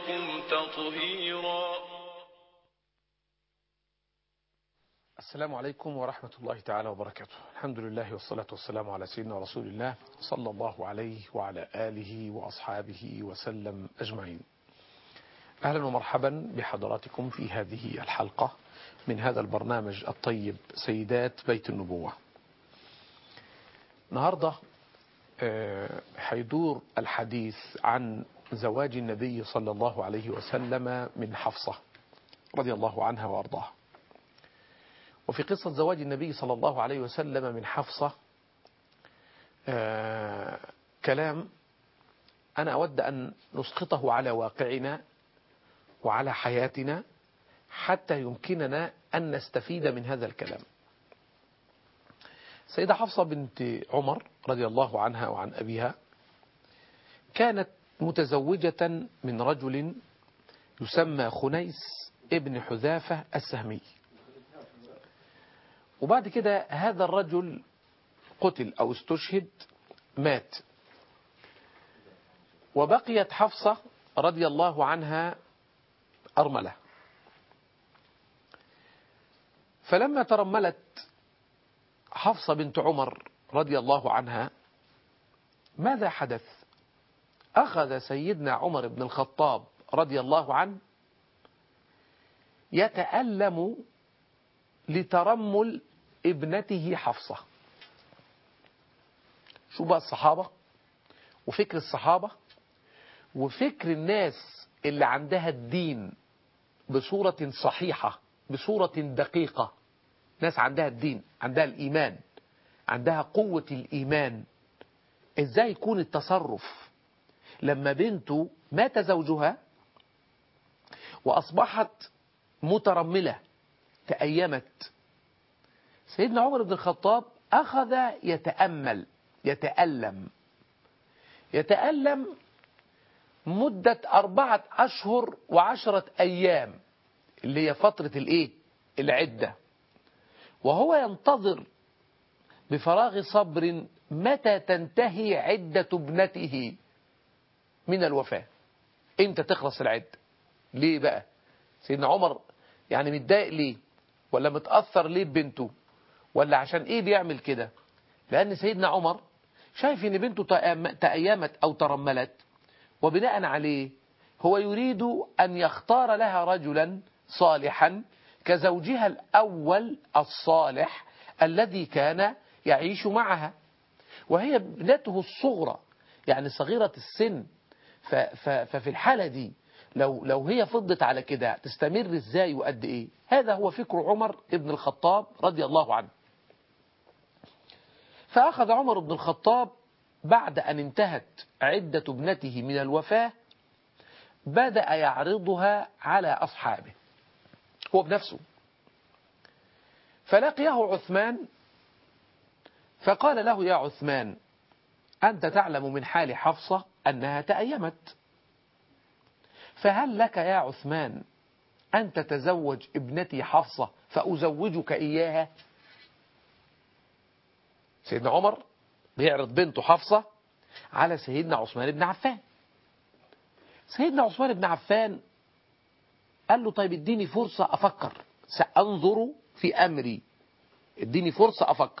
وطهركم تطهيرا السلام عليكم ورحمة الله تعالى وبركاته الحمد لله والصلاة والسلام على سيدنا رسول الله صلى الله عليه وعلى آله وأصحابه وسلم أجمعين أهلا ومرحبا بحضراتكم في هذه الحلقة من هذا البرنامج الطيب سيدات بيت النبوة النهاردة حيدور الحديث عن زواج النبي صلى الله عليه وسلم من حفصة رضي الله عنها وأرضاها وفي قصة زواج النبي صلى الله عليه وسلم من حفصة آه كلام أنا أود أن نسقطه على واقعنا وعلى حياتنا حتى يمكننا أن نستفيد من هذا الكلام سيدة حفصة بنت عمر رضي الله عنها وعن أبيها كانت متزوجة من رجل يسمى خنيس ابن حذافة السهمي وبعد كده هذا الرجل قتل أو استشهد مات وبقيت حفصة رضي الله عنها أرملة فلما ترملت حفصة بنت عمر رضي الله عنها ماذا حدث أخذ سيدنا عمر بن الخطاب رضي الله عنه يتألم لترمل ابنته حفصة شو بقى الصحابة وفكر الصحابة وفكر الناس اللي عندها الدين بصورة صحيحة بصورة دقيقة ناس عندها الدين عندها الإيمان عندها قوة الإيمان إزاي يكون التصرف لما بنته مات زوجها وأصبحت مترملة تأيمت سيدنا عمر بن الخطاب أخذ يتأمل يتألم يتألم مدة أربعة أشهر وعشرة أيام اللي هي فترة الإيه؟ العدة وهو ينتظر بفراغ صبر متى تنتهي عدة ابنته من الوفاة امتى تخلص العدة ليه بقى سيدنا عمر يعني متضايق ليه ولا متأثر ليه ببنته ولا عشان ايه بيعمل كده لان سيدنا عمر شايف ان بنته تأيمت او ترملت وبناء عليه هو يريد ان يختار لها رجلا صالحا كزوجها الاول الصالح الذي كان يعيش معها وهي ابنته الصغرى يعني صغيرة السن ففي الحالة دي لو لو هي فضت على كده تستمر ازاي وقد ايه هذا هو فكر عمر ابن الخطاب رضي الله عنه فأخذ عمر بن الخطاب بعد أن انتهت عدة ابنته من الوفاة بدأ يعرضها على أصحابه هو بنفسه فلقيه عثمان فقال له يا عثمان أنت تعلم من حال حفصة أنها تأيمت فهل لك يا عثمان أن تتزوج ابنتي حفصة فأزوجك إياها سيدنا عمر بيعرض بنته حفصة على سيدنا عثمان بن عفان سيدنا عثمان بن عفان قال له طيب اديني فرصة أفكر سأنظر في أمري اديني فرصة أفكر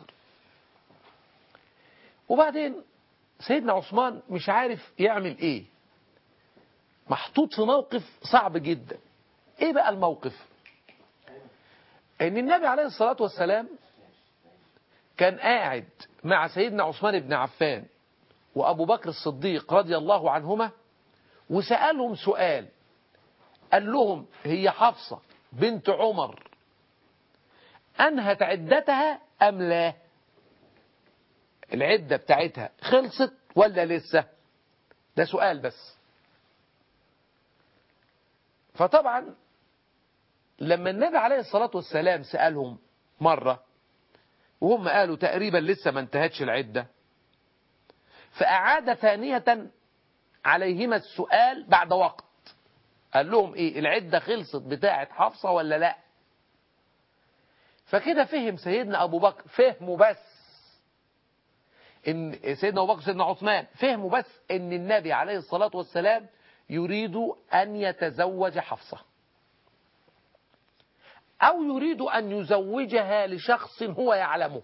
وبعدين سيدنا عثمان مش عارف يعمل ايه محطوط في موقف صعب جدا ايه بقى الموقف ان النبي عليه الصلاة والسلام كان قاعد مع سيدنا عثمان بن عفان وأبو بكر الصديق رضي الله عنهما وسألهم سؤال قال لهم هي حفصة بنت عمر أنهت عدتها أم لا العدة بتاعتها خلصت ولا لسه ده سؤال بس فطبعا لما النبي عليه الصلاة والسلام سألهم مرة وهم قالوا تقريبا لسه ما انتهتش العدة فأعاد ثانية عليهما السؤال بعد وقت قال لهم ايه العدة خلصت بتاعة حفصة ولا لا فكده فهم سيدنا أبو بكر فهموا بس ان سيدنا أبو بكر سيدنا عثمان فهموا بس ان النبي عليه الصلاة والسلام يريد أن يتزوج حفصة أو يريد أن يزوجها لشخص هو يعلمه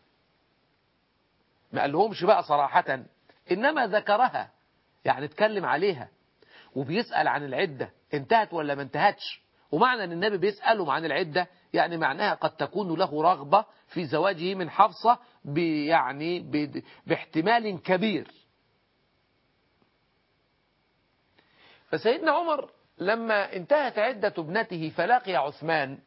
ما قالهمش بقى صراحة إنما ذكرها يعني اتكلم عليها وبيسأل عن العدة انتهت ولا ما انتهتش ومعنى ان النبي بيسألهم عن العدة يعني معناها قد تكون له رغبة في زواجه من حفصة يعني باحتمال كبير فسيدنا عمر لما انتهت عدة ابنته فلقي عثمان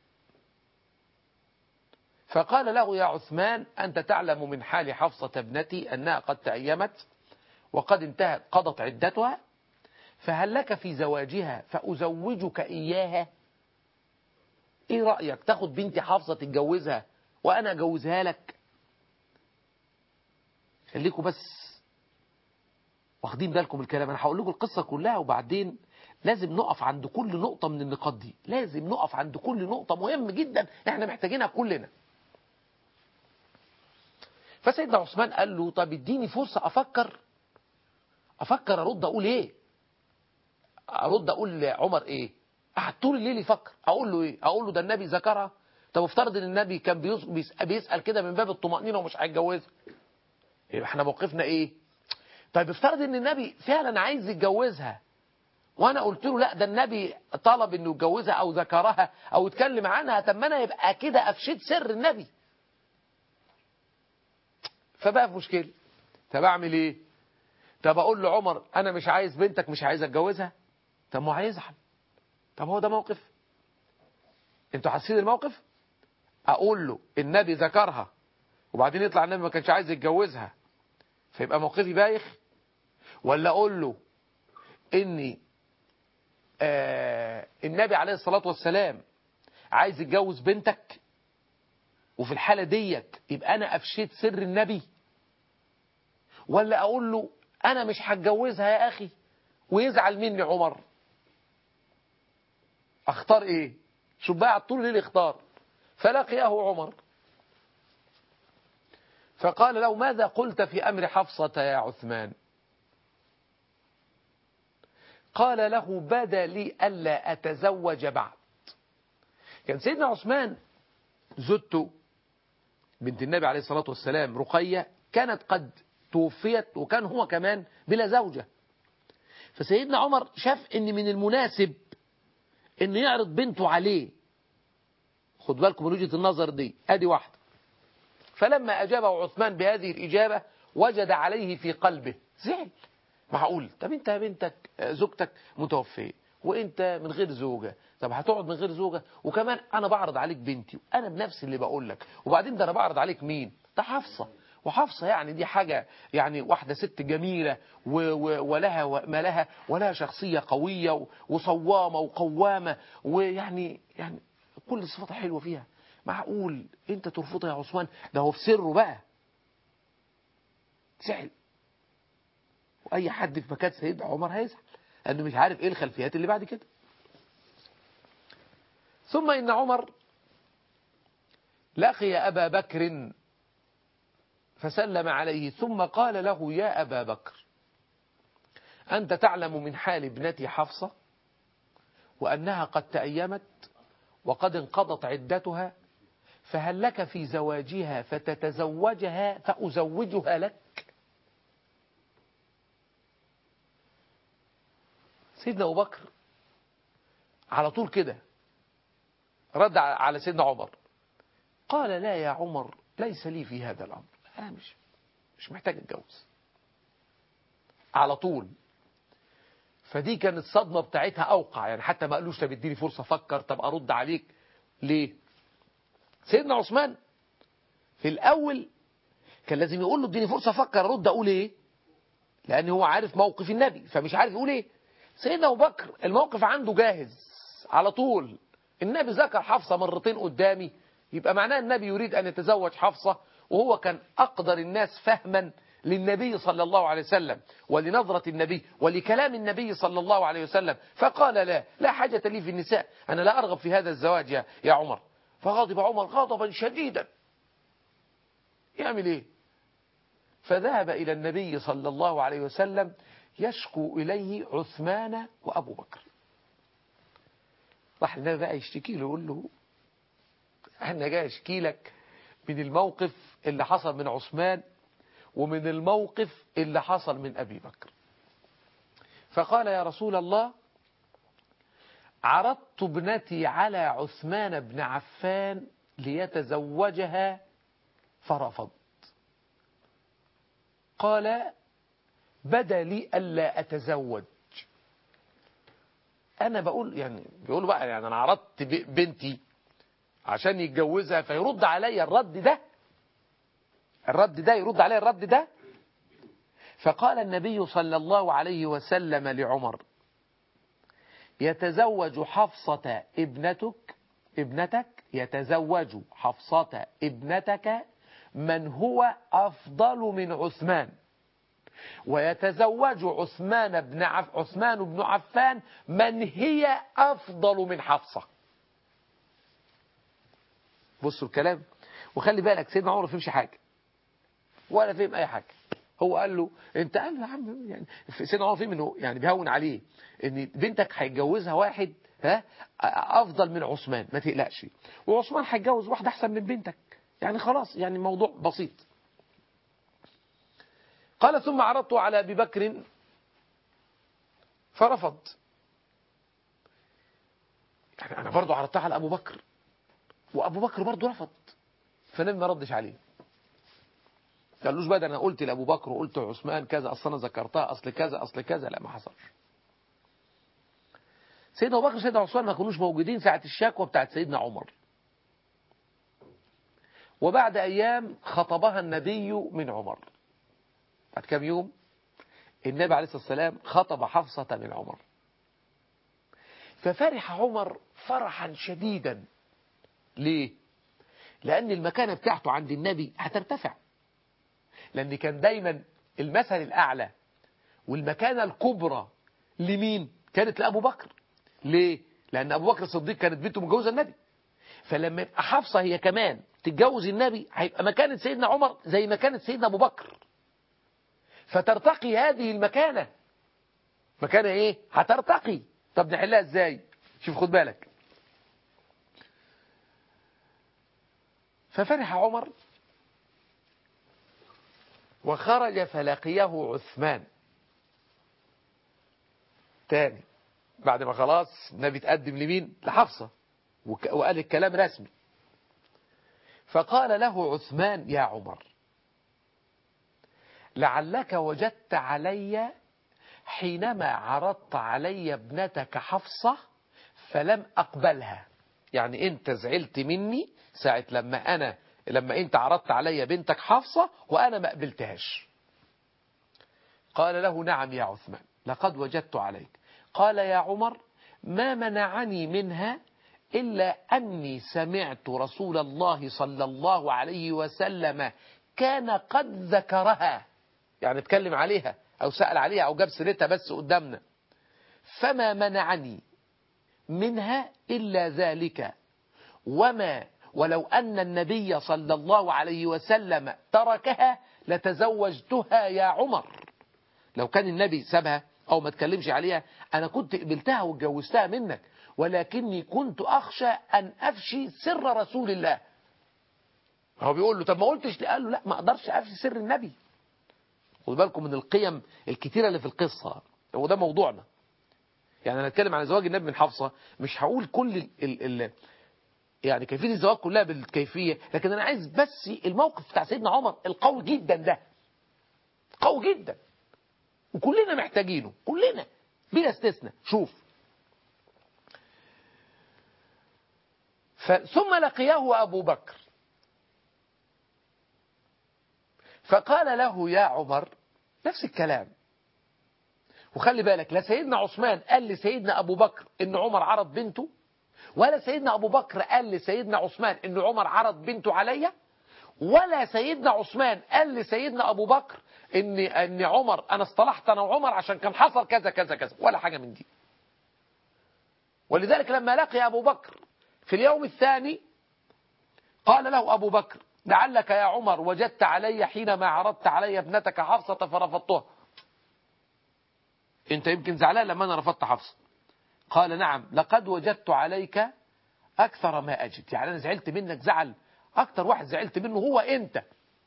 فقال له يا عثمان أنت تعلم من حال حفصة ابنتي أنها قد تأيمت وقد انتهت قضت عدتها فهل لك في زواجها فأزوجك إياها إيه رأيك تاخد بنتي حفصة تتجوزها وأنا أجوزها لك خليكم بس واخدين بالكم الكلام أنا هقول لكم القصة كلها وبعدين لازم نقف عند كل نقطة من النقاط دي لازم نقف عند كل نقطة مهم جدا احنا محتاجينها كلنا فسيدنا عثمان قال له طب اديني فرصة أفكر أفكر أرد أقول إيه أرد أقول لعمر إيه قعد طول الليل يفكر أقول له إيه أقول له ده النبي ذكرها طب افترض ان النبي كان بيسأل كده من باب الطمأنينة ومش هيتجوزها يبقى احنا موقفنا ايه طيب افترض ان النبي فعلا عايز يتجوزها وانا قلت له لا ده النبي طلب انه يتجوزها او ذكرها او اتكلم عنها طب ما انا يبقى كده افشيت سر النبي فبقى في مشكله طب اعمل ايه طب اقول لعمر انا مش عايز بنتك مش عايز اتجوزها طب ما هيزعل طب هو ده موقف انتوا حاسين الموقف اقول له النبي ذكرها وبعدين يطلع النبي ما كانش عايز يتجوزها فيبقى موقفي بايخ ولا اقول له اني آه النبي عليه الصلاة والسلام عايز يتجوز بنتك وفي الحالة ديت يبقى انا افشيت سر النبي ولا اقول له انا مش هتجوزها يا اخي ويزعل مني عمر اختار ايه شوف بقى على طول ليه اختار فلقيه عمر فقال له ماذا قلت في أمر حفصة يا عثمان قال له بدا لي ألا أتزوج بعد كان سيدنا عثمان زدته بنت النبي عليه الصلاة والسلام رقية كانت قد توفيت وكان هو كمان بلا زوجة فسيدنا عمر شاف ان من المناسب ان يعرض بنته عليه خد بالكم من وجهة النظر دي ادي واحدة فلما أجابه عثمان بهذه الإجابة وجد عليه في قلبه زعل معقول طب انت بنتك زوجتك متوفية وانت من غير زوجة طب هتقعد من غير زوجة وكمان انا بعرض عليك بنتي وانا بنفسي اللي بقول لك وبعدين ده انا بعرض عليك مين ده حفصة وحفصة يعني دي حاجة يعني واحدة ست جميلة و و ولها ما لها ولها شخصية قوية وصوامة وقوامة ويعني يعني كل الصفات حلوة فيها معقول انت ترفضها يا عثمان ده هو في سره بقى زعل واي حد في مكان سيدنا عمر هيزعل لانه مش عارف ايه الخلفيات اللي بعد كده ثم ان عمر لقي ابا بكر فسلم عليه ثم قال له يا ابا بكر انت تعلم من حال ابنتي حفصه وانها قد تايمت وقد انقضت عدتها فهل لك في زواجها فتتزوجها فأزوجها لك سيدنا أبو بكر على طول كده رد على سيدنا عمر قال لا يا عمر ليس لي في هذا الأمر أنا مش مش محتاج اتجوز على طول فدي كانت الصدمة بتاعتها أوقع يعني حتى ما قالوش طب اديني فرصة أفكر طب أرد عليك ليه سيدنا عثمان في الأول كان لازم يقول له اديني فرصة أفكر أرد أقول إيه لأن هو عارف موقف النبي فمش عارف يقول إيه سيدنا أبو بكر الموقف عنده جاهز على طول النبي ذكر حفصة مرتين قدامي يبقى معناه النبي يريد أن يتزوج حفصة وهو كان أقدر الناس فهما للنبي صلى الله عليه وسلم ولنظرة النبي ولكلام النبي صلى الله عليه وسلم فقال لا لا حاجة لي في النساء أنا لا أرغب في هذا الزواج يا, يا عمر فغضب عمر غضبا شديدا يعمل ايه فذهب إلى النبي صلى الله عليه وسلم يشكو إليه عثمان وأبو بكر راح النبي بقى يشتكي له يقول له أنا جاي أشكي لك من الموقف اللي حصل من عثمان ومن الموقف اللي حصل من أبي بكر فقال يا رسول الله عرضت ابنتي على عثمان بن عفان ليتزوجها فرفض قال بدا لي ألا أتزوج أنا بقول يعني بيقولوا بقى يعني أنا عرضت بنتي عشان يتجوزها فيرد عليا الرد ده الرد ده يرد عليا الرد ده فقال النبي صلى الله عليه وسلم لعمر يتزوج حفصة ابنتك ابنتك يتزوج حفصة ابنتك من هو أفضل من عثمان ويتزوج عثمان بن عف عثمان بن عفان من هي أفضل من حفصة بصوا الكلام وخلي بالك سيدنا عمر ما فهمش حاجة ولا فهم أي حاجة هو قال له انت قال له يا عم يعني سيدنا عمر فهم انه يعني بيهون عليه ان بنتك هيتجوزها واحد ها افضل من عثمان ما تقلقش وعثمان هيتجوز واحده احسن من بنتك يعني خلاص يعني الموضوع بسيط قال ثم عرضت على ابي بكر فرفض يعني انا برضه عرضتها على ابو بكر وابو بكر برضه رفض فالنبي ما ردش عليه قالوش بقى ده انا قلت لابو بكر وقلت لعثمان كذا اصل انا ذكرتها اصل كذا اصل كذا لا ما حصلش سيدنا ابو بكر وسيدنا عثمان ما كانوش موجودين ساعه الشكوى بتاعت سيدنا عمر وبعد ايام خطبها النبي من عمر بعد كام يوم النبي عليه الصلاه والسلام خطب حفصه من عمر ففرح عمر فرحا شديدا ليه لان المكانه بتاعته عند النبي هترتفع لأن كان دايما المثل الأعلى والمكانة الكبرى لمين كانت لأبو بكر ليه لأن أبو بكر الصديق كانت بنته متجوزة النبي فلما يبقى حفصة هي كمان تتجوز النبي هيبقى مكانة سيدنا عمر زي مكانة سيدنا أبو بكر فترتقي هذه المكانة مكانة ايه هترتقي طب نحلها ازاي شوف خد بالك ففرح عمر وخرج فلقيه عثمان تاني بعد ما خلاص النبي تقدم لمين لحفصة وقال الكلام رسمي فقال له عثمان يا عمر لعلك وجدت علي حينما عرضت علي ابنتك حفصة فلم أقبلها يعني انت زعلت مني ساعة لما أنا لما انت عرضت علي بنتك حفصة وأنا ما قبلتهاش قال له نعم يا عثمان لقد وجدت عليك قال يا عمر ما منعني منها إلا أني سمعت رسول الله صلى الله عليه وسلم كان قد ذكرها يعني اتكلم عليها أو سأل عليها أو جاب سيرتها بس قدامنا فما منعني منها إلا ذلك وما ولو أن النبي صلى الله عليه وسلم تركها لتزوجتها يا عمر لو كان النبي سابها أو ما تكلمش عليها أنا كنت قبلتها واتجوزتها منك ولكني كنت أخشى أن أفشي سر رسول الله هو بيقول له طب ما قلتش قال له لا ما أقدرش أفشي سر النبي خد بالكم من القيم الكتيرة اللي في القصة هو ده موضوعنا يعني أنا أتكلم عن زواج النبي من حفصة مش هقول كل ال ال يعني كيفية الزواج كلها بالكيفية لكن أنا عايز بس الموقف بتاع سيدنا عمر القوي جدا ده قوي جدا وكلنا محتاجينه كلنا بلا استثناء شوف ثم لقيه أبو بكر فقال له يا عمر نفس الكلام وخلي بالك لا سيدنا عثمان قال لسيدنا أبو بكر إن عمر عرض بنته ولا سيدنا أبو بكر قال لسيدنا عثمان إن عمر عرض بنته عليا ولا سيدنا عثمان قال لسيدنا أبو بكر إن إن عمر أنا اصطلحت أنا وعمر عشان كان حصل كذا كذا كذا ولا حاجة من دي ولذلك لما لقي أبو بكر في اليوم الثاني قال له أبو بكر لعلك يا عمر وجدت علي حينما عرضت علي ابنتك حفصة فرفضتها انت يمكن زعلان لما انا رفضت حفصة قال نعم لقد وجدت عليك اكثر ما اجد يعني انا زعلت منك زعل اكتر واحد زعلت منه هو انت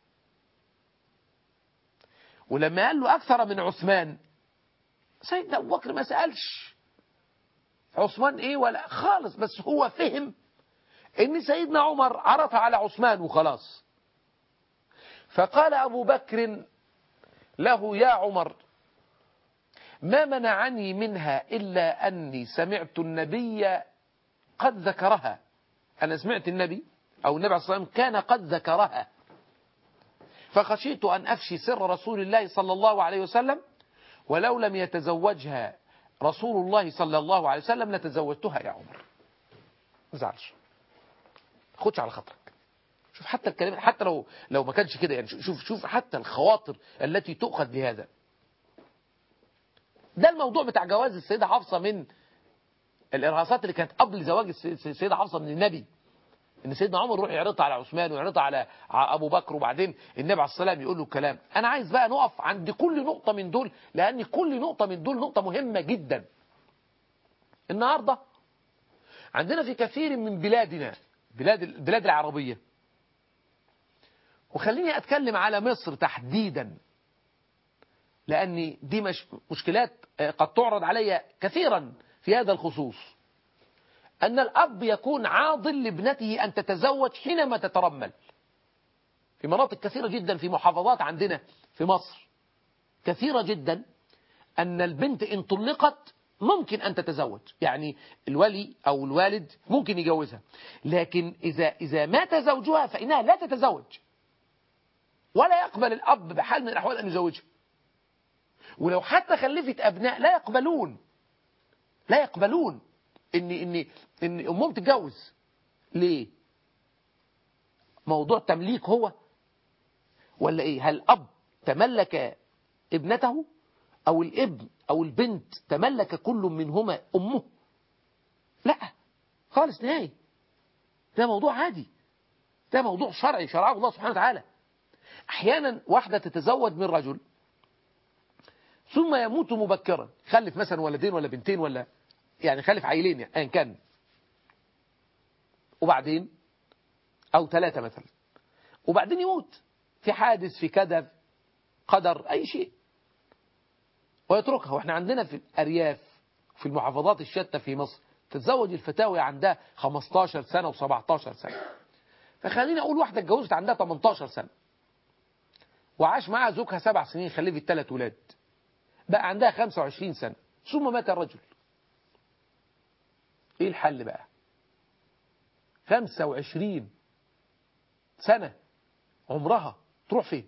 ولما قال له اكثر من عثمان سيدنا ابو بكر ما سالش عثمان ايه ولا خالص بس هو فهم ان سيدنا عمر عرف على عثمان وخلاص فقال ابو بكر له يا عمر ما منعني منها إلا أني سمعت النبي قد ذكرها أنا سمعت النبي أو النبي عليه الصلاة والسلام كان قد ذكرها فخشيت أن أفشي سر رسول الله صلى الله عليه وسلم ولو لم يتزوجها رسول الله صلى الله عليه وسلم لتزوجتها يا عمر ما زعلش خدش على خاطرك شوف حتى الكلام حتى لو لو ما كانش كده يعني شوف شوف حتى الخواطر التي تؤخذ بهذا ده الموضوع بتاع جواز السيدة حفصة من الإرهاصات اللي كانت قبل زواج السيدة حفصة من النبي ان سيدنا عمر يروح يعرضها على عثمان ويعرضها على ابو بكر وبعدين النبي عليه الصلاه والسلام يقول له الكلام انا عايز بقى نقف عند كل نقطه من دول لان كل نقطه من دول نقطه مهمه جدا النهارده عندنا في كثير من بلادنا بلاد البلاد العربيه وخليني اتكلم على مصر تحديدا لان دي مش مشكلات قد تعرض علي كثيرا في هذا الخصوص أن الأب يكون عاضل لابنته أن تتزوج حينما تترمل في مناطق كثيرة جدا في محافظات عندنا في مصر كثيرة جدا أن البنت إن طلقت ممكن أن تتزوج يعني الولي أو الوالد ممكن يجوزها لكن إذا, إذا مات زوجها فإنها لا تتزوج ولا يقبل الأب بحال من الأحوال أن يزوجها ولو حتى خلفت أبناء لا يقبلون لا يقبلون ان ان ان امهم تتجوز ليه موضوع تمليك هو ولا ايه هل اب تملك ابنته او الابن او البنت تملك كل منهما امه لا خالص نهائي ده موضوع عادي ده موضوع شرعي شرعه الله سبحانه وتعالى احيانا واحده تتزوج من رجل ثم يموت مبكرا خلف مثلا ولدين ولا بنتين ولا يعني خلف عيلين يعني أيا كان وبعدين أو ثلاثة مثلا وبعدين يموت في حادث في كذا قدر أي شيء ويتركها واحنا عندنا في الأرياف في المحافظات الشتى في مصر تتزوج الفتاوي عندها 15 سنة و17 سنة فخليني أقول واحدة اتجوزت عندها 18 سنة وعاش معها زوجها سبع سنين خلفت ثلاث ولاد بقى عندها 25 سنة ثم مات الرجل ايه الحل بقى 25 سنة عمرها تروح فين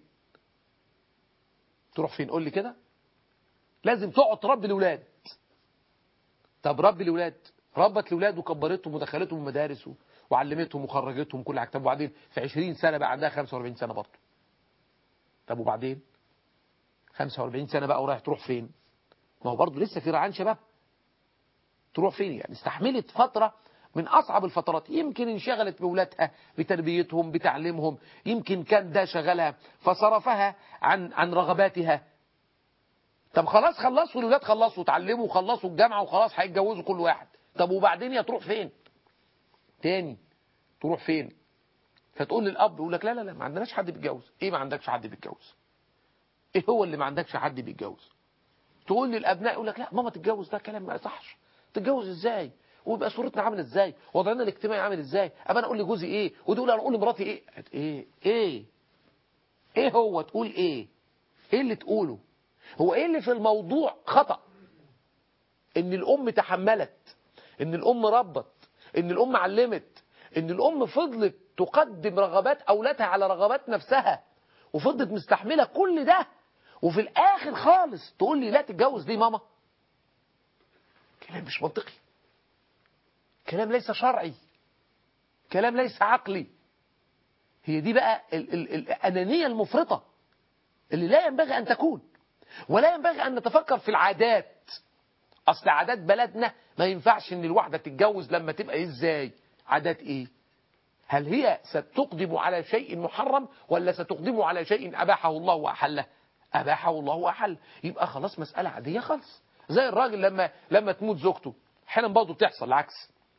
تروح فين قول لي كده لازم تقعد تربي الاولاد طب ربي الاولاد ربت الاولاد وكبرتهم ودخلتهم المدارس وعلمتهم وخرجتهم كل حاجه طب وبعدين في 20 سنة بقى عندها 45 سنة برضه طب وبعدين 45 سنة بقى ورايح تروح فين ما هو برضه لسه في رعان شباب تروح فين يعني استحملت فترة من أصعب الفترات يمكن انشغلت بولادها بتربيتهم بتعليمهم يمكن كان ده شغلها فصرفها عن عن رغباتها طب خلاص خلصوا الولاد خلصوا اتعلموا وخلصوا الجامعة وخلاص هيتجوزوا كل واحد طب وبعدين يا تروح فين تاني تروح فين فتقول للأب يقول لك لا لا لا ما عندناش حد بيتجوز ايه ما عندكش حد بيتجوز ايه هو اللي ما عندكش حد بيتجوز تقول للأبناء يقول لك لا ماما تتجوز ده كلام ما يصحش تتجوز ازاي ويبقى صورتنا عامل ازاي وضعنا الاجتماعي عامل ازاي ابقى انا اقول لجوزي ايه وتقول انا اقول لمراتي ايه ايه ايه ايه هو تقول ايه ايه اللي تقوله هو ايه اللي في الموضوع خطأ ان الام تحملت ان الام ربت ان الام علمت ان الام فضلت تقدم رغبات اولادها على رغبات نفسها وفضلت مستحملة كل ده وفي الاخر خالص تقول لي لا تتجوز دي ماما كلام مش منطقي كلام ليس شرعي كلام ليس عقلي هي دي بقى ال ال الأنانية المفرطة اللي لا ينبغي أن تكون ولا ينبغي أن نتفكر في العادات أصل عادات بلدنا ما ينفعش أن الواحدة تتجوز لما تبقى إزاي عادات إيه هل هي ستقدم على شيء محرم ولا ستقدم على شيء أباحه الله وأحله أباحه الله وأحل يبقى خلاص مسألة عادية خالص زي الراجل لما لما تموت زوجته احيانا برضه بتحصل العكس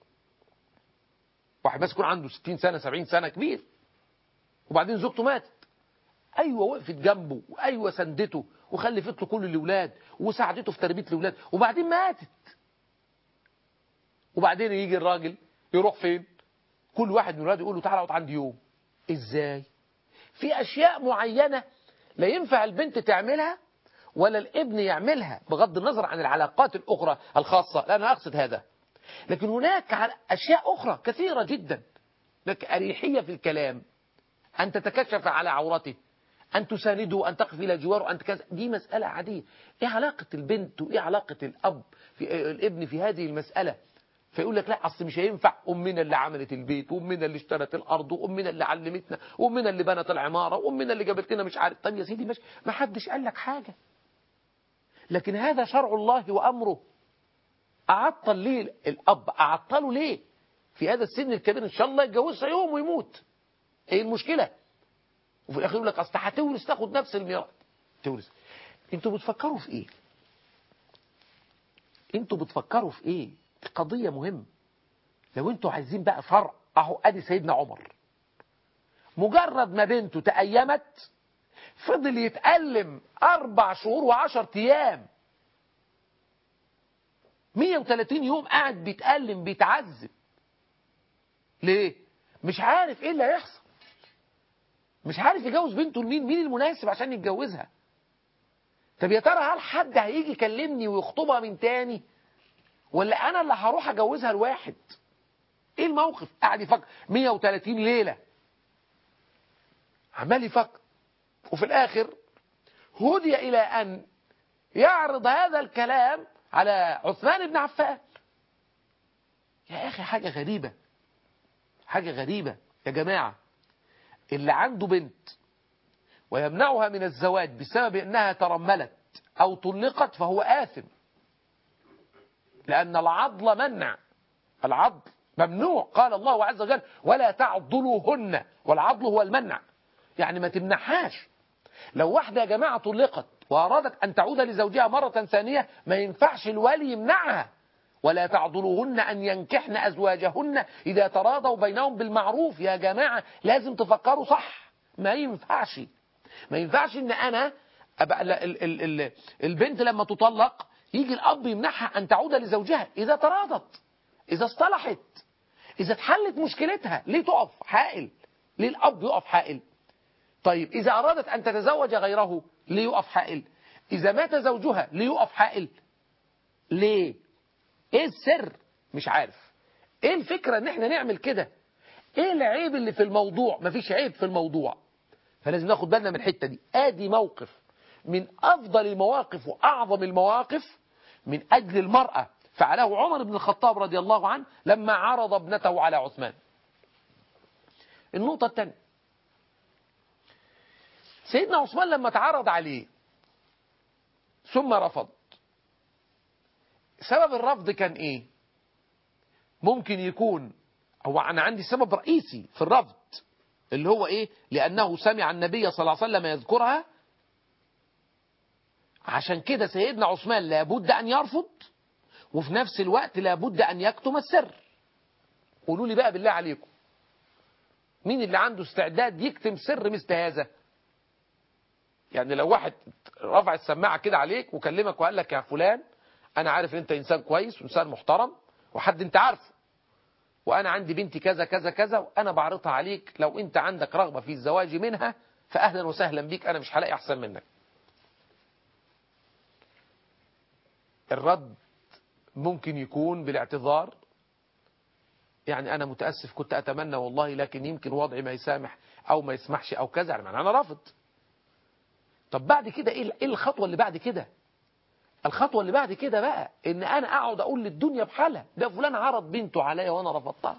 واحد بس يكون عنده 60 سنة 70 سنة كبير وبعدين زوجته ماتت ايوه وقفت جنبه وايوه سندته وخلفت له كل الاولاد وساعدته في تربيه الاولاد وبعدين ماتت وبعدين يجي الراجل يروح فين كل واحد من ولاده يقول له تعالى اقعد عندي يوم ازاي في اشياء معينه لا ينفع البنت تعملها ولا الابن يعملها بغض النظر عن العلاقات الاخرى الخاصه لا انا اقصد هذا لكن هناك اشياء اخرى كثيره جدا لك اريحيه في الكلام ان تتكشف على عورته أن تسانده أن تقف إلى جواره أن كذا دي مسألة عادية إيه علاقة البنت وإيه علاقة الأب في الابن في هذه المسألة فيقول لك لا أصل مش هينفع أمنا اللي عملت البيت وأمنا اللي اشترت الأرض وأمنا اللي علمتنا وأمنا اللي بنت العمارة وأمنا اللي جابت لنا مش عارف طب يا سيدي مش ما حدش قال لك حاجة لكن هذا شرع الله وأمره أعطل ليه الأب أعطله ليه في هذا السن الكبير إن شاء الله يتجوزها يوم ويموت إيه المشكلة وفي الاخر يقول لك اصل هتورث تاخد نفس الميراث تورث انتوا بتفكروا في ايه انتوا بتفكروا في ايه دي قضيه مهمه لو انتوا عايزين بقى فرع اهو ادي سيدنا عمر مجرد ما بنته تأيمت فضل يتألم أربع شهور وعشر أيام 130 يوم قاعد بيتألم بيتعذب ليه؟ مش عارف ايه اللي هيحصل مش عارف يجوز بنته لمين مين المناسب عشان يتجوزها طب يا ترى هل حد هيجي يكلمني ويخطبها من تاني ولا انا اللي هروح اجوزها لواحد ايه الموقف قاعد يفكر 130 ليله عمال يفكر وفي الاخر هدي الى ان يعرض هذا الكلام على عثمان بن عفان يا اخي حاجه غريبه حاجه غريبه يا جماعه اللي عنده بنت ويمنعها من الزواج بسبب انها ترملت او طلقت فهو آثم لأن العضل منع العضل ممنوع قال الله عز وجل ولا تعضلوهن والعضل هو المنع يعني ما تمنعهاش لو واحدة يا جماعة طلقت وأرادت أن تعود لزوجها مرة ثانية ما ينفعش الولي يمنعها ولا تعضلوهن أن ينكحن أزواجهن إذا تراضوا بينهم بالمعروف يا جماعة لازم تفكروا صح ما ينفعش ما ينفعش ان انا أبقى ال ال ال ال البنت لما تطلق يجي الاب يمنعها ان تعود لزوجها اذا تراضت اذا اصطلحت اذا اتحلت مشكلتها ليه تقف حائل ليه الاب يقف حائل طيب اذا ارادت ان تتزوج غيره ليه يقف حائل اذا مات زوجها ليه يقف حائل ليه ايه السر مش عارف ايه الفكرة ان احنا نعمل كده ايه العيب اللي في الموضوع مفيش عيب في الموضوع فلازم ناخد بالنا من الحتة دي ادي موقف من افضل المواقف واعظم المواقف من اجل المرأة فعله عمر بن الخطاب رضي الله عنه لما عرض ابنته على عثمان النقطة الثانية سيدنا عثمان لما تعرض عليه ثم رفض سبب الرفض كان ايه ممكن يكون هو انا عندي سبب رئيسي في الرفض اللي هو ايه لانه سمع النبي صلى الله عليه وسلم يذكرها عشان كده سيدنا عثمان لابد ان يرفض وفي نفس الوقت لابد ان يكتم السر قولوا لي بقى بالله عليكم مين اللي عنده استعداد يكتم سر مثل هذا يعني لو واحد رفع السماعه كده عليك وكلمك وقال لك يا فلان انا عارف ان انت انسان كويس وانسان محترم وحد انت عارفه وانا عندي بنتي كذا كذا كذا وانا بعرضها عليك لو انت عندك رغبة في الزواج منها فاهلا وسهلا بيك انا مش هلاقي احسن منك الرد ممكن يكون بالاعتذار يعني انا متاسف كنت اتمنى والله لكن يمكن وضعي ما يسامح او ما يسمحش او كذا يعني انا رافض طب بعد كده ايه ايه الخطوه اللي بعد كده الخطوة اللي بعد كده بقى ان انا اقعد اقول للدنيا بحالها ده فلان عرض بنته عليا وانا رفضتها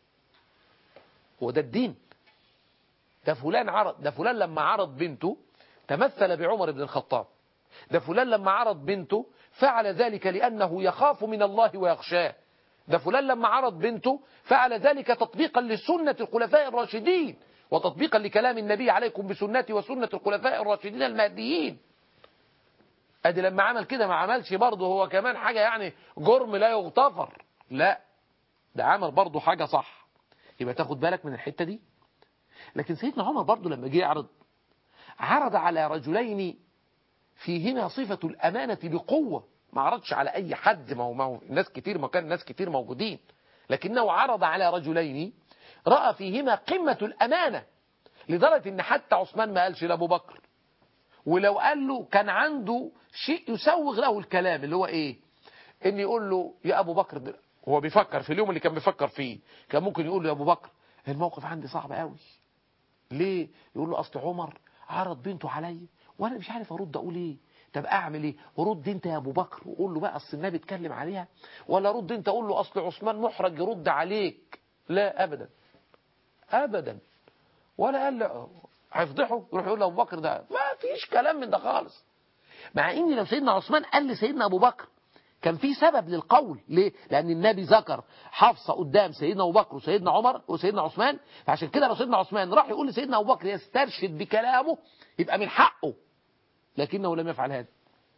هو ده الدين ده فلان عرض ده فلان لما عرض بنته تمثل بعمر بن الخطاب ده فلان لما عرض بنته فعل ذلك لأنه يخاف من الله ويخشاه ده فلان لما عرض بنته فعل ذلك تطبيقا لسنة الخلفاء الراشدين وتطبيقا لكلام النبي عليكم بسنتي وسنة الخلفاء الراشدين المهديين ادي لما عمل كده ما عملش برضه هو كمان حاجة يعني جرم لا يغتفر لا ده عمل برضه حاجة صح يبقى تاخد بالك من الحتة دي لكن سيدنا عمر برضه لما جه يعرض عرض على رجلين فيهما صفة الأمانة بقوة ما عرضش على أي حد ما هو, ما هو ناس كتير ما كان ناس كتير موجودين لكنه عرض على رجلين رأى فيهما قمة الأمانة لدرجة ان حتى عثمان ما قالش لأبو بكر ولو قال له كان عنده شيء يسوغ له الكلام اللي هو ايه ان يقول له يا ابو بكر ده هو بيفكر في اليوم اللي كان بيفكر فيه كان ممكن يقول له يا ابو بكر الموقف عندي صعب قوي ليه يقول له اصل عمر عرض بنته عليا وانا مش عارف ارد اقول ايه طب اعمل ايه ورد انت يا ابو بكر وقول له بقى اصل النبي اتكلم عليها ولا رد انت قول له اصل عثمان محرج يرد عليك لا ابدا ابدا ولا قال له هيفضحه يروح يقول لابو بكر ده ما فيش كلام من ده خالص مع ان لو سيدنا عثمان قال لسيدنا ابو بكر كان في سبب للقول ليه لان النبي ذكر حفصه قدام سيدنا ابو بكر وسيدنا عمر وسيدنا عثمان فعشان كده لو سيدنا عثمان راح يقول لسيدنا ابو بكر يسترشد بكلامه يبقى من حقه لكنه لم يفعل هذا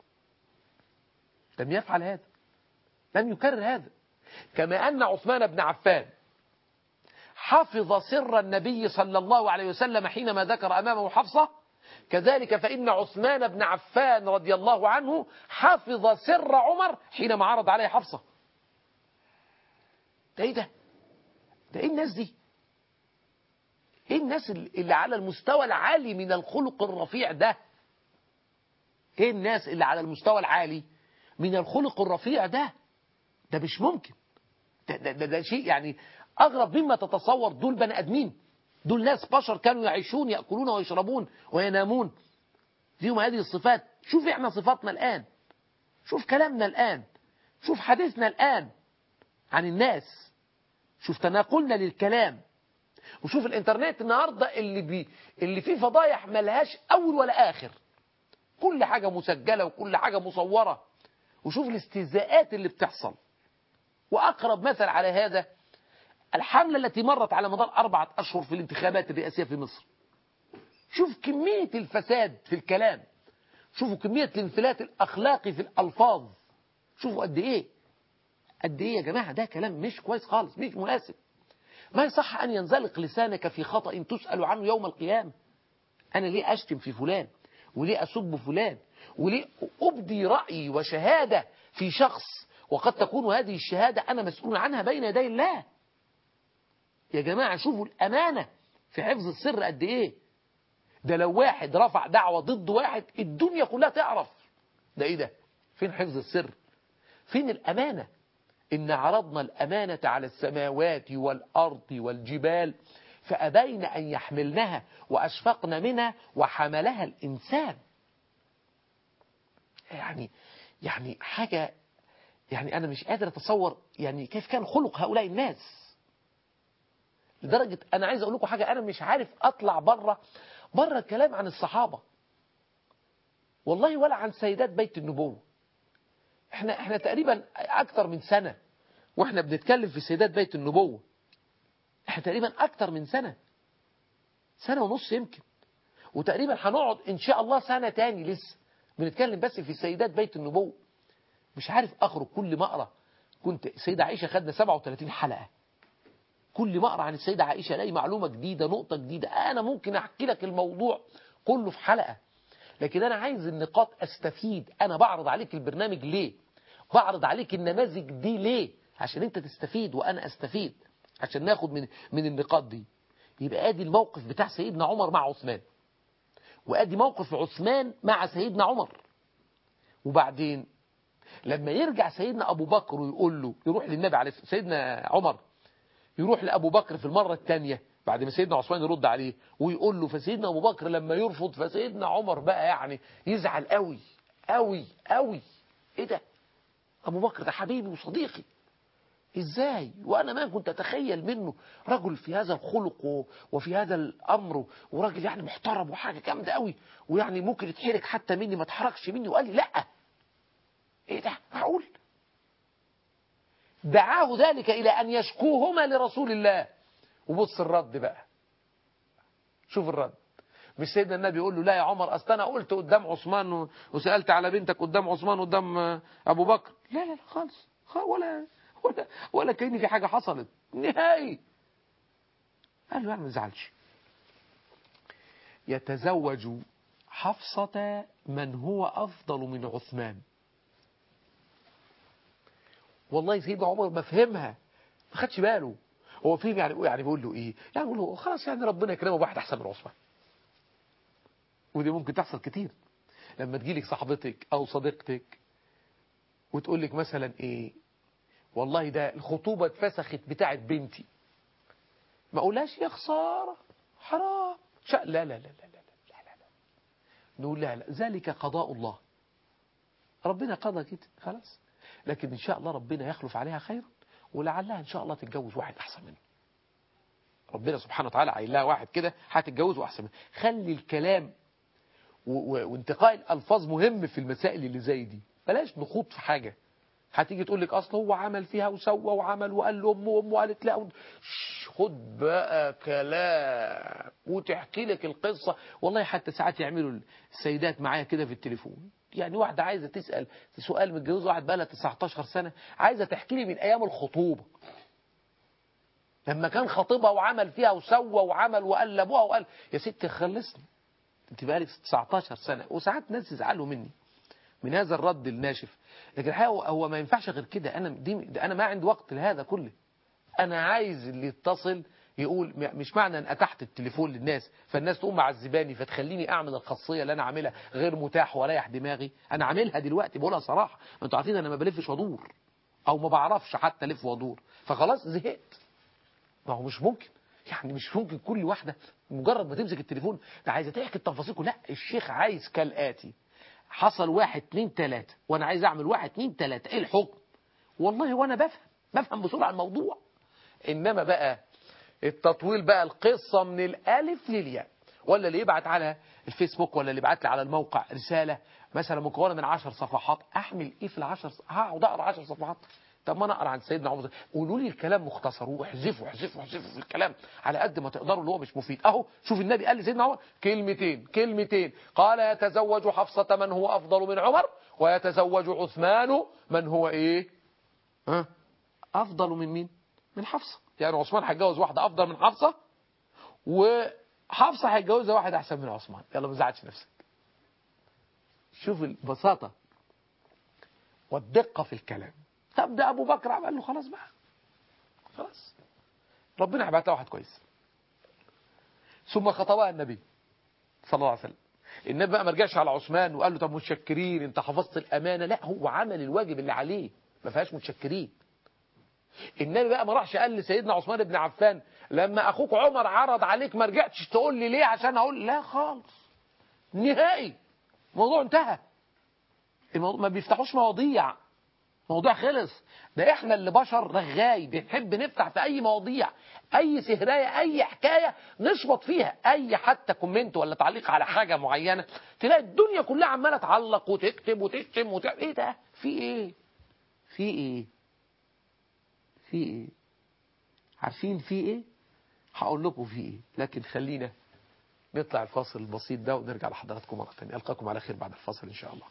لم يفعل هذا لم يكرر هذا كما ان عثمان بن عفان حفظ سر النبي صلى الله عليه وسلم حينما ذكر أمامه حفصة كذلك فإن عثمان بن عفان رضي الله عنه حفظ سر عمر حينما عرض عليه حفصة ده ايه ده ده ايه الناس دي ايه الناس اللي على المستوى العالي من الخلق الرفيع ده ايه الناس اللي على المستوى العالي من الخلق الرفيع ده ده مش ممكن ده, ده, ده, ده شيء يعني أغرب مما تتصور دول بني أدمين دول ناس بشر كانوا يعيشون يأكلون ويشربون وينامون فيهم هذه الصفات شوف احنا صفاتنا الآن شوف كلامنا الآن شوف حديثنا الآن عن الناس شوف تناقلنا للكلام وشوف الانترنت النهاردة اللي, بي اللي فيه فضايح ملهاش أول ولا آخر كل حاجة مسجلة وكل حاجة مصورة وشوف الاستهزاءات اللي بتحصل وأقرب مثل على هذا الحملة التي مرت على مدار أربعة أشهر في الانتخابات الرئاسية في مصر شوف كمية الفساد في الكلام شوفوا كمية الانفلات الأخلاقي في الألفاظ شوفوا قد إيه قد إيه يا جماعة ده كلام مش كويس خالص مش مناسب ما يصح أن ينزلق لسانك في خطأ تسأل عنه يوم القيامة أنا ليه أشتم في فلان وليه أسب فلان وليه أبدي رأيي وشهادة في شخص وقد تكون هذه الشهادة أنا مسؤول عنها بين يدي الله يا جماعة شوفوا الأمانة في حفظ السر قد إيه ده لو واحد رفع دعوة ضد واحد الدنيا كلها تعرف ده إيه ده فين حفظ السر فين الأمانة إن عرضنا الأمانة على السماوات والأرض والجبال فأبين أن يحملنها وأشفقن منها وحملها الإنسان يعني يعني حاجة يعني أنا مش قادر أتصور يعني كيف كان خلق هؤلاء الناس لدرجة أنا عايز أقول لكم حاجة أنا مش عارف أطلع بره بره الكلام عن الصحابة والله ولا عن سيدات بيت النبوة احنا احنا تقريبا أكثر من سنة واحنا بنتكلم في سيدات بيت النبوة احنا تقريبا أكثر من سنة سنة ونص يمكن وتقريبا هنقعد إن شاء الله سنة تاني لسه بنتكلم بس في سيدات بيت النبوة مش عارف أخرج كل ما أقرأ كنت سيدة عائشة خدنا 37 حلقة كل ما اقرا عن السيدة عائشة الاقي معلومة جديدة نقطة جديدة أنا ممكن أحكي لك الموضوع كله في حلقة لكن أنا عايز النقاط أستفيد أنا بعرض عليك البرنامج ليه بعرض عليك النماذج دي ليه عشان أنت تستفيد وأنا أستفيد عشان ناخد من من النقاط دي يبقى ادي الموقف بتاع سيدنا عمر مع عثمان وادي موقف عثمان مع سيدنا عمر وبعدين لما يرجع سيدنا أبو بكر ويقول له يروح للنبي عليه سيدنا عمر يروح لأبو بكر في المرة الثانية بعد ما سيدنا عثمان يرد عليه ويقول له فسيدنا أبو بكر لما يرفض فسيدنا عمر بقى يعني يزعل قوي قوي قوي ايه ده أبو بكر ده حبيبي وصديقي ازاي وانا ما كنت اتخيل منه رجل في هذا الخلق وفي هذا الامر وراجل يعني محترم وحاجه جامده قوي ويعني ممكن يتحرك حتى مني ما اتحركش مني وقال لي لا ايه ده معقول دعاه ذلك الى ان يشكوهما لرسول الله وبص الرد بقى شوف الرد مش سيدنا النبي يقول له لا يا عمر اصل انا قلت قدام عثمان و- وسالت على بنتك قدام عثمان قدام آه، ابو بكر لا لا لا خالص خالص ولا ولا ولا كأن في حاجه حصلت نهائي قال له يعني ما تزعلش يتزوج حفصة من هو أفضل من عثمان والله سيدنا عمر ما فهمها ما خدش باله هو فهم يعني يعني بيقول له ايه يعني بيقول له خلاص يعني ربنا يكرمه بواحد احسن من عثمان ودي ممكن تحصل كتير لما تجيلك صاحبتك او صديقتك وتقول لك مثلا ايه والله ده الخطوبة اتفسخت بتاعت بنتي ما اقولهاش يا خسارة حرام شا لا لا لا لا لا لا لا لا لا نقول لا لا ذلك قضاء الله ربنا قضى كده خلاص لكن ان شاء الله ربنا يخلف عليها خيرا ولعلها ان شاء الله تتجوز واحد احسن منه ربنا سبحانه وتعالى عايل لها واحد كده هتتجوز واحسن منه خلي الكلام و- و- وانتقاء الالفاظ مهم في المسائل اللي زي دي بلاش نخوض في حاجه هتيجي تقول لك اصل هو عمل فيها وسوى وعمل وقال لامه وامه قالت لا شش، خد بقى كلام وتحكي لك القصه والله حتى ساعات يعملوا السيدات معايا كده في التليفون يعني واحده عايزه تسال سؤال متجوزه واحد بقى لها 19 سنه عايزه تحكي لي من ايام الخطوبه لما كان خطيبها وعمل فيها وسوى وعمل وقال لابوها وقال يا ستي خلصني انت بقالك 19 سنه وساعات ناس يزعلوا مني من هذا الرد الناشف لكن الحقيقه هو- هو ما ينفعش غير كده انا دي ده انا ما عندي وقت لهذا كله انا عايز اللي يتصل يقول م- مش معنى ان اتحت التليفون للناس فالناس تقوم معذباني فتخليني اعمل الخاصيه اللي انا عاملها غير متاح ورايح دماغي انا عاملها دلوقتي بقولها صراحه ما انتوا عارفين انا ما بلفش وادور او ما بعرفش حتى الف وادور فخلاص زهقت ما هو مش ممكن يعني مش ممكن كل واحدة مجرد ما تمسك التليفون ده عايزة تحكي التفاصيل كلها لا الشيخ عايز كالآتي حصل واحد اتنين تلاتة وانا عايز اعمل واحد اتنين تلاتة ايه الحكم والله وانا بفهم بفهم بسرعة الموضوع انما بقى التطويل بقى القصة من الالف للياء ولا اللي يبعت على الفيسبوك ولا اللي يبعت لي على الموقع رسالة مثلا مكونة من عشر صفحات احمل ايه في العشر ص- هقعد اقرا عشر صفحات طب ما انا اقرا عن سيدنا عمر قولوا لي الكلام مختصر واحذفوا احذفوا احذفوا في الكلام على قد ما تقدروا اللي هو مش مفيد اهو شوف النبي قال لسيدنا عمر كلمتين كلمتين قال يتزوج حفصة من هو افضل من عمر ويتزوج عثمان من هو ايه ها افضل من مين من حفصة يعني عثمان هيتجوز واحدة افضل من حفصة وحفصة هيتجوزها واحد احسن من عثمان يلا ما تزعلش نفسك شوف البساطة والدقة في الكلام طب ده ابو بكر قال له خلاص بقى خلاص ربنا هيبعت له واحد كويس ثم خطبها النبي صلى الله عليه وسلم النبي بقى ما رجعش على عثمان وقال له طب متشكرين انت حفظت الامانه لا هو عمل الواجب اللي عليه ما فيهاش متشكرين النبي بقى ما راحش قال لسيدنا عثمان بن عفان لما اخوك عمر عرض عليك ما رجعتش تقول لي ليه عشان اقول لا خالص نهائي الموضوع انتهى الموضوع ما بيفتحوش مواضيع موضوع خلص ده احنا اللي بشر رغاي بنحب نفتح في اي مواضيع اي سهرايه اي حكايه نشبط فيها اي حتى كومنت ولا تعليق على حاجه معينه تلاقي الدنيا كلها عماله تعلق وتكتب وتشتم وتعمل ايه ده في ايه في ايه في ايه عارفين في ايه هقول لكم في ايه لكن خلينا نطلع الفاصل البسيط ده ونرجع لحضراتكم مره ثانيه القاكم على خير بعد الفاصل ان شاء الله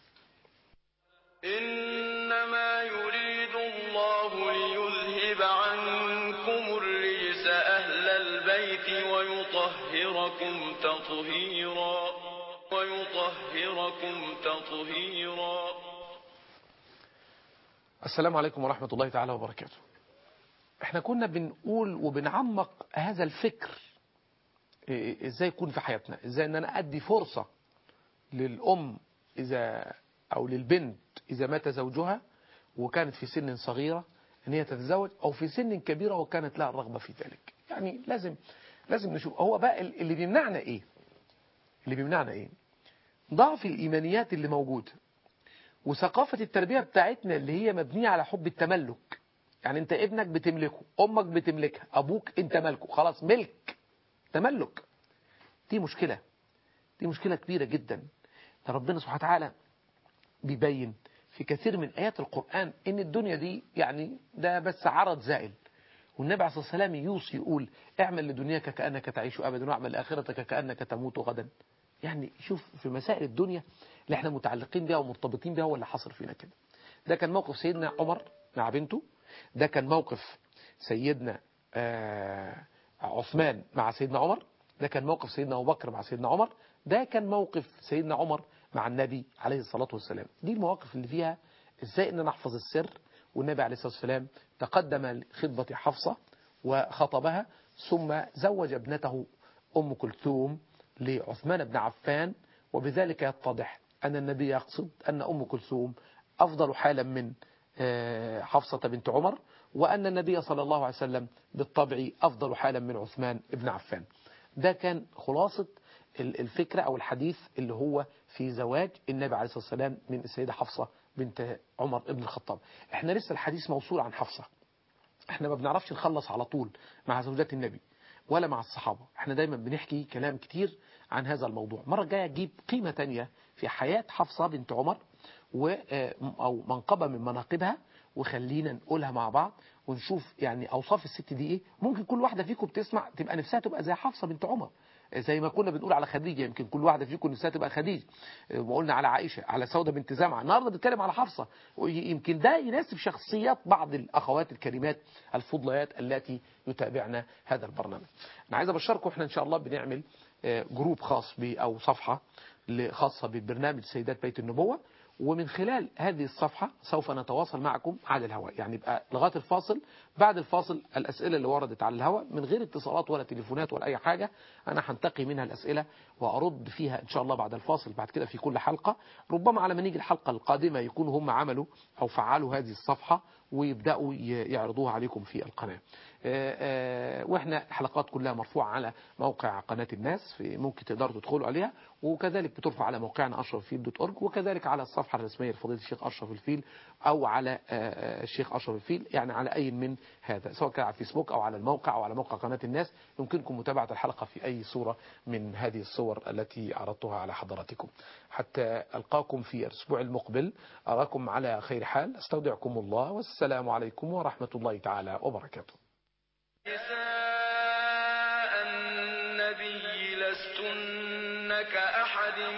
إنما يريد الله ليذهب عنكم الرجس أهل البيت ويطهركم تطهيرا ويطهركم تطهيرا السلام عليكم ورحمة الله تعالى وبركاته احنا كنا بنقول وبنعمق هذا الفكر إيه- ازاي يكون في حياتنا ازاي ان انا ادي فرصة للام اذا او للبنت اذا مات زوجها وكانت في سن صغيرة ان هي تتزوج او في سن كبيرة وكانت لها الرغبة في ذلك يعني لازم لازم نشوف هو بقى ال- اللي بيمنعنا ايه اللي بيمنعنا ايه ضعف الايمانيات اللي موجوده وثقافة التربية بتاعتنا اللي هي مبنية على حب التملك يعني انت ابنك بتملكه امك بتملكها ابوك انت ملكه خلاص ملك تملك دي مشكلة دي مشكلة كبيرة جدا ده ربنا سبحانه وتعالى بيبين في كثير من آيات القرآن ان الدنيا دي يعني ده بس عرض زائل والنبي عليه الصلاة والسلام يوصي يقول اعمل لدنياك كأنك تعيش أبدا واعمل لآخرتك كأنك تموت غدا يعني شوف في مسائل الدنيا اللي احنا متعلقين بها ومرتبطين بها هو اللي حصل فينا كده ده كان موقف سيدنا عمر مع بنته ده كان موقف سيدنا آه عثمان مع سيدنا عمر ده كان موقف سيدنا أبو بكر مع سيدنا عمر ده كان موقف سيدنا عمر مع النبي عليه الصلاة والسلام دي المواقف اللي فيها ازاي ان نحفظ السر والنبي عليه الصلاة والسلام تقدم لخطبة حفصة وخطبها ثم زوج ابنته أم كلثوم لعثمان بن عفان وبذلك يتضح أن النبي يقصد أن أم كلثوم أفضل حالا من حفصة بنت عمر وأن النبي صلى الله عليه وسلم بالطبع أفضل حالا من عثمان بن عفان ده كان خلاصة الفكرة أو الحديث اللي هو في زواج النبي عليه الصلاة والسلام من السيدة حفصة بنت عمر بن الخطاب احنا لسه الحديث موصول عن حفصة احنا ما بنعرفش نخلص على طول مع زوجات النبي ولا مع الصحابة احنا دايما بنحكي كلام كتير عن هذا الموضوع مرة جاية اجيب قيمة تانية في حياة حفصة بنت عمر و أو منقبة من مناقبها وخلينا نقولها مع بعض ونشوف يعني أوصاف الست دي إيه ممكن كل واحدة فيكم بتسمع تبقى نفسها تبقى زي حفصة بنت عمر زي ما كنا بنقول على خديجة يمكن كل واحدة فيكم نفسها تبقى خديجة وقلنا على عائشة على سودة بنت زمعة النهاردة بنتكلم على حفصة يمكن ده يناسب شخصيات بعض الأخوات الكريمات الفضليات التي يتابعنا هذا البرنامج أنا عايز أبشركم إحنا إن شاء الله بنعمل جروب خاص أو صفحة خاصة ببرنامج سيدات بيت النبوة ومن خلال هذه الصفحة سوف نتواصل معكم على الهواء يعني يبقى لغاية الفاصل بعد الفاصل الأسئلة اللي وردت على الهواء من غير اتصالات ولا تليفونات ولا أي حاجة أنا هنتقي منها الأسئلة وأرد فيها إن شاء الله بعد الفاصل بعد كده في كل حلقة ربما على ما نيجي الحلقة القادمة يكونوا هم عملوا أو فعلوا هذه الصفحة ويبدأوا يعرضوها عليكم في القناة واحنا الحلقات كلها مرفوعة على موقع قناة الناس في ممكن تقدروا تدخلوا عليها وكذلك بترفع على موقعنا اشرفالفيل دوت اورج وكذلك على الصفحة الرسمية لفضيلة الشيخ اشرف الفيل او على الشيخ اشرف الفيل يعني على اي من هذا سواء كان على الفيسبوك او على الموقع او على موقع قناة الناس يمكنكم متابعة الحلقة في اي صورة من هذه الصور التي عرضتها على حضراتكم حتى القاكم في الاسبوع المقبل اراكم على خير حال استودعكم الله والسلام عليكم ورحمة الله تعالى وبركاته نساء النبي لستن كأحد